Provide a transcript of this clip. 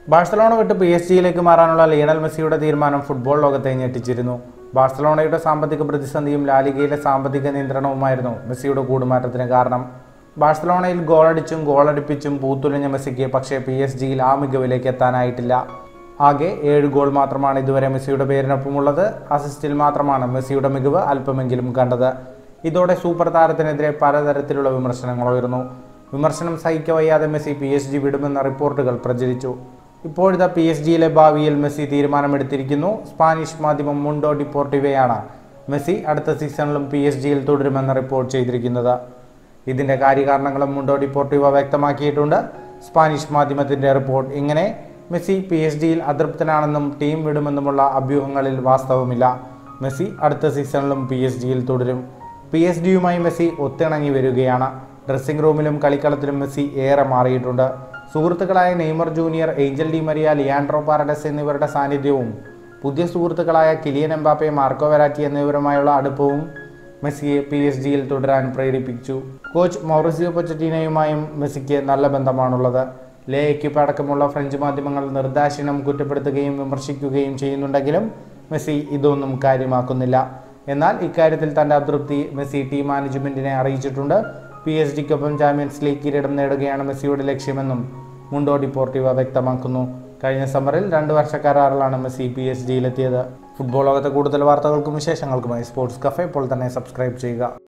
Barcelona വിട്ട് P S ജിയിലേക്ക് മാറാനുള്ള ലിയണൽ മെസ്സിയുടെ തീരുമാനം ഫുട്ബോൾ ലോകത്തെ ഞെട്ടിച്ചിരുന്നു ബാഴ്സലോണയുടെ സാമ്പത്തിക പ്രതിസന്ധിയും ലാലിഗയിലെ സാമ്പത്തിക നിയന്ത്രണവുമായിരുന്നു മെസ്സിയുടെ കൂടുമാറ്റത്തിന് കാരണം ബാഴ്സലോണയിൽ ഗോളടിച്ചും ഗോളടിപ്പിച്ചും പൂത്തുലഞ്ഞ മെസ്സിക്ക് പക്ഷേ പി എസ് ജിയിൽ ആ മികവിലേക്ക് എത്താനായിട്ടില്ല ആകെ ഏഴ് ഗോൾ മാത്രമാണ് ഇതുവരെ മെസ്സിയുടെ പേരിനൊപ്പമുള്ളത് അസിസ്റ്റിൽ മാത്രമാണ് മെസ്സിയുടെ മികവ് അല്പമെങ്കിലും കണ്ടത് ഇതോടെ സൂപ്പർ താരത്തിനെതിരെ പലതരത്തിലുള്ള വിമർശനങ്ങൾ ഉയർന്നു വിമർശനം സഹിക്കവയ്യാതെ മെസ്സി പി എസ് ജി വിടുമെന്ന റിപ്പോർട്ടുകൾ പ്രചരിച്ചു ഇപ്പോഴത്തെ പി എസ് ജിയിലെ ഭാവിയിൽ മെസ്സി തീരുമാനമെടുത്തിരിക്കുന്നു സ്പാനിഷ് മാധ്യമം മുണ്ടോ ഡിപ്പോർട്ടിവയാണ് മെസ്സി അടുത്ത സീസണിലും പി എസ് ജിയിൽ തുടരുമെന്ന് റിപ്പോർട്ട് ചെയ്തിരിക്കുന്നത് ഇതിന്റെ കാര്യകാരണങ്ങളും മുണ്ടോ ഡിപ്പോർട്ടിവ വ്യക്തമാക്കിയിട്ടുണ്ട് സ്പാനിഷ് മാധ്യമത്തിന്റെ റിപ്പോർട്ട് ഇങ്ങനെ മെസ്സി പി എസ് ജിയിൽ അതൃപ്തനാണെന്നും ടീം വിടുമെന്നുമുള്ള അഭ്യൂഹങ്ങളിൽ വാസ്തവമില്ല മെസ്സി അടുത്ത സീസണിലും പി എസ് ജിയിൽ തുടരും പി എസ് ഡിയുമായി മെസ്സി ഒത്തിണങ്ങി വരികയാണ് ഡ്രസ്സിംഗ് റൂമിലും കളിക്കളത്തിലും മെസ്സി ഏറെ മാറിയിട്ടുണ്ട് സുഹൃത്തുക്കളായ Neymar junior Angel Di Maria Leandro Paredes എന്നിവരുടെ സാന്നിധ്യവും പുതിയ സുഹൃത്തുക്കളായ കിലിയൻ എംബാപ്പെ മാർക്കോ വെരാറ്റി എന്നിവരുമായുള്ള അടുപ്പവും മെസ്സിയെ പി എസ് ജിയിൽ തുടരാൻ പ്രേരിപ്പിച്ചു കോച്ച് മൗറിസിയോ പൊച്ചറ്റീനയുമായും മെസ്സിക്ക് നല്ല ബന്ധമാണുള്ളത് ലേ എക്യുപ്പ് അടക്കമുള്ള ഫ്രഞ്ച് മാധ്യമങ്ങൾ നിർദാക്ഷിണ്യം കുറ്റപ്പെടുത്തുകയും വിമർശിക്കുകയും ചെയ്യുന്നുണ്ടെങ്കിലും മെസ്സി ഇതൊന്നും കാര്യമാക്കുന്നില്ല എന്നാൽ ഇക്കാര്യത്തിൽ തന്റെ അതൃപ്തി മെസ്സി ടീം മാനേജ്മെന്റിനെ അറിയിച്ചിട്ടുണ്ട് പി എസ് ഡിക്കൊപ്പം ചാമ്പ്യൻസ് ലീഗ് കിരീടം നേടുകയാണ് മെസ്സിയുടെ ലക്ഷ്യമെന്നും മുണ്ടോ ഡിപ്പോർട്ടീവ വ്യക്തമാക്കുന്നു കഴിഞ്ഞ സമ്മറിൽ രണ്ട് വർഷ കരാറിലാണ് മെസ്സി പി എസ് ജിയിലെത്തിയത് ഫുട്ബോൾ ലോകത്തെ കൂടുതൽ വാർത്തകൾക്കും വിശേഷങ്ങൾക്കുമായി സ്പോർട്സ് കഫേ ഇപ്പോൾ തന്നെ സബ്സ്ക്രൈബ് ചെയ്യുക